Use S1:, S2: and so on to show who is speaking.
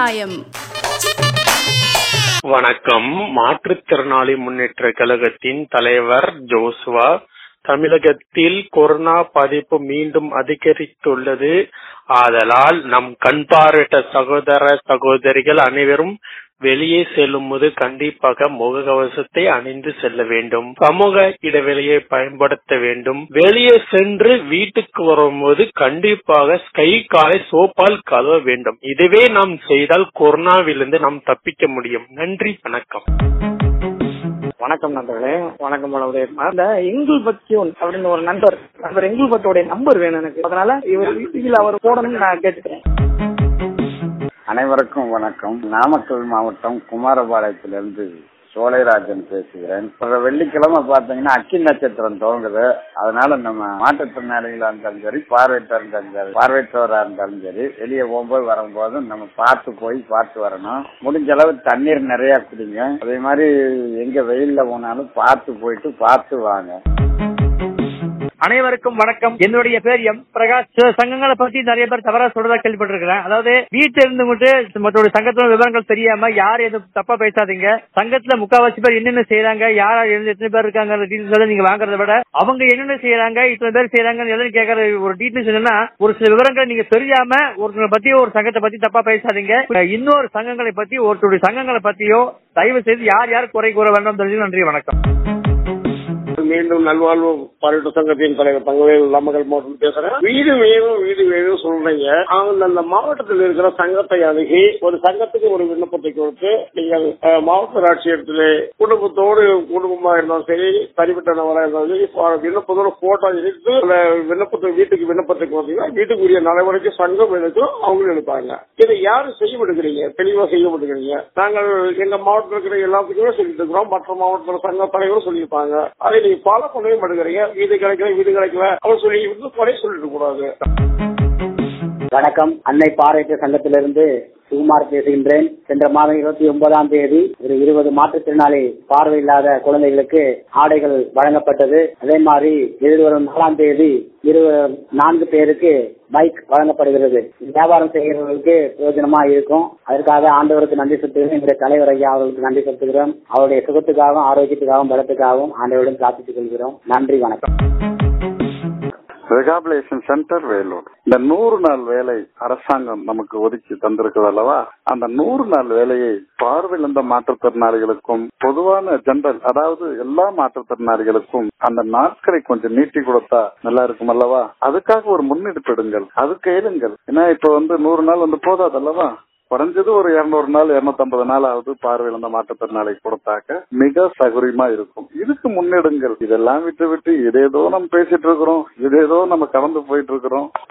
S1: நியாயம்
S2: வணக்கம் மாற்றுத்திறனாளி முன்னேற்ற கழகத்தின் தலைவர் ஜோசுவா தமிழகத்தில் கொரோனா பாதிப்பு மீண்டும் அதிகரித்துள்ளது ஆதலால் நம் கண் பார்வையற்ற சகோதர சகோதரிகள் அனைவரும் வெளியே செல்லும் போது கண்டிப்பாக முகக்கவசத்தை அணிந்து செல்ல வேண்டும் சமூக இடைவெளியை பயன்படுத்த வேண்டும் வெளியே சென்று வீட்டுக்கு வரும்போது கண்டிப்பாக கை காலை சோப்பால் கழுவ வேண்டும் இதுவே நாம் செய்தால் கொரோனாவிலிருந்து நாம் தப்பிக்க முடியும் நன்றி வணக்கம்
S3: வணக்கம் நண்பர்களே வணக்கம் உடைய அந்த எங்குல் பத்தியோன் அப்படின்னு ஒரு நண்பர் நண்பர் எங்குல் பத்தோடைய நம்பர் வேணும் எனக்கு அதனால இவர் இதுல அவர் போடணும்னு நான் கேட்டுக்கிறேன்
S4: அனைவருக்கும் வணக்கம் நாமக்கல் மாவட்டம் குமாரபாளையத்திலிருந்து சோலைராஜன் பேசுகிறேன் ஒரு வெள்ளிக்கிழமை பாத்தீங்கன்னா அக்கி நட்சத்திரம் துவங்குது அதனால நம்ம மாற்றுத்திறனாளிகளா இருந்தாலும் சரி பார்வையற்றா இருந்தாலும் சரி பார்வையற்றவரா இருந்தாலும் சரி வெளியே போகும்போது வரும்போது நம்ம பார்த்து போய் பார்த்து வரணும் முடிஞ்ச அளவு தண்ணீர் நிறைய குடிங்க அதே மாதிரி எங்க வெயில்ல போனாலும் பார்த்து போயிட்டு பார்த்து வாங்க
S5: அனைவருக்கும் வணக்கம் என்னுடைய பேர் எம் பிரகாஷ் சில சங்கங்களை பத்தி நிறைய பேர் தவறா சொல்றதா கேள்விப்பட்டிருக்கிறேன் அதாவது வீட்டுல இருந்து மட்டும் மற்றொரு சங்கத்தோட விவரங்கள் தெரியாம யார் எதுவும் தப்பா பேசாதீங்க சங்கத்துல முக்காவாசி பேர் என்னென்ன செய்யறாங்க யார் யார் இருந்து எத்தனை பேர் இருக்காங்க டீட்டெயில்ஸ் நீங்க வாங்குறத விட அவங்க என்னென்ன செய்யறாங்க இத்தனை பேர் செய்யறாங்கன்னு எதுவும் கேட்கற ஒரு டீட்டெயில்ஸ் என்னன்னா ஒரு சில விவரங்களை நீங்க தெரியாம ஒருத்தரை பத்தி ஒரு சங்கத்தை பத்தி தப்பா பேசாதீங்க இன்னொரு சங்கங்களை பத்தி ஒருத்தருடைய சங்கங்களை பத்தியோ தயவு செய்து யார் யார் குறை கூற வேண்டாம் தெரிஞ்சு நன்றி வணக்கம்
S6: மீண்டும் நல்வாழ்வு பாராட்டு சங்கத்தின் தலைவர் தங்கவேல் நாமக்கல் மாவட்டம் பேசுறேன் வீடு வேணும் வீடு வேணும் சொல்றீங்க அவங்க அந்த மாவட்டத்தில் இருக்கிற சங்கத்தை அணுகி ஒரு சங்கத்துக்கு ஒரு விண்ணப்பத்தை கொடுத்து நீங்கள் அஹ், மாவட்ட ஆட்சியரத்தில் குடும்பத்தோடு குடும்பமா இருந்தாலும் சரி தனிப்பட்ட நபராக இருந்தாலும் சரி பா- விண்ணப்பத்தோட போட்டோ எடுத்து அந்த விண்ணப்பத்தை வீட்டுக்கு விண்ணப்பத்தை கொடுத்தீங்கன்னா வீட்டுக்குரிய நடவடிக்கை சங்கம் எடுக்கும் அவங்களும் எடுப்பாங்க இதை யாரும் செய்ய மாட்டேங்கிறீங்க தெளிவா செய்ய மாட்டேங்கிறீங்க நாங்கள் எங்க மாவட்டத்தில் இருக்கிற எல்லாத்துக்குமே சொல்லிட்டு இருக்கிறோம் மற்ற மாவட்டத்தில் சங்க தலைவரும் சொல்லியிருப்பாங்க அதை நீங்க ஃபாலோ பண்ணவே மாட்டேங்கிறீங்க வீடு கிடைக்கல வீடு கிடைக்கல அவர் சொல்லி இருந்து குறை சொல்லிட்டு கூடாது
S7: வணக்கம் அன்னை பாராட்டு சங்கத்திலிருந்து சுகுமார் பேசுகின்றேன் சென்ற மாதம் இருபத்தி ஒன்பதாம் தேதி ஒரு இருபது மாற்றுத்திறனாளி பார்வை இல்லாத குழந்தைகளுக்கு ஆடைகள் வழங்கப்பட்டது அதே மாதிரி எதிர்வரும் நாலாம் தேதி இரு நான்கு பேருக்கு பைக் வழங்கப்படுகிறது வியாபாரம் செய்கிறவர்களுக்கு பிரயோஜனமா இருக்கும் அதற்காக ஆண்டவருக்கு நன்றி செலுத்துகிறேன் எங்களுடைய தலைவர் ஐயா அவர்களுக்கு நன்றி செலுத்துகிறோம் அவருடைய சுகத்துக்காகவும் ஆரோக்கியத்துக்காகவும் பலத்துக்காகவும் ஆண்டவரிடம் பிரார்த்தித்துக் கொள்கிறோம் நன்றி வணக்கம்
S4: ரிகாபிலேஷன் சென்டர் வேலூர் இந்த நூறு நாள் வேலை அரசாங்கம் நமக்கு ஒதுக்கி தந்திருக்குது அல்லவா அந்த நூறு நாள் வேலையை பார்வையிழந்த மாற்றுத்திறனாளிகளுக்கும் பொதுவான ஜெனரல் அதாவது எல்லா மாற்றுத்திறனாளிகளுக்கும் அந்த நாட்களை கொஞ்சம் நீட்டி கொடுத்தா நல்லா இருக்கும் அல்லவா அதுக்காக ஒரு முன்னெடுப்பு எடுங்கள் அது கேளுங்கள் ஏன்னா இப்ப வந்து நூறு நாள் வந்து போதாது அல்லவா குறைஞ்சது ஒரு இருநூறு நாள் இருநூத்தி ஐம்பது நாள் ஆகுது பார்வையிழந்த மாற்றுத்திறனாளி கொடுத்தாக்க மிக சௌகரியமா இருக்கும் இதுக்கு முன்னெடுங்கள் இதெல்லாம் விட்டு விட்டு இதேதோ நம்ம பேசிட்டு இருக்கிறோம் இதேதோ நம்ம கடந்து போயிட்டு இருக்கிறோம்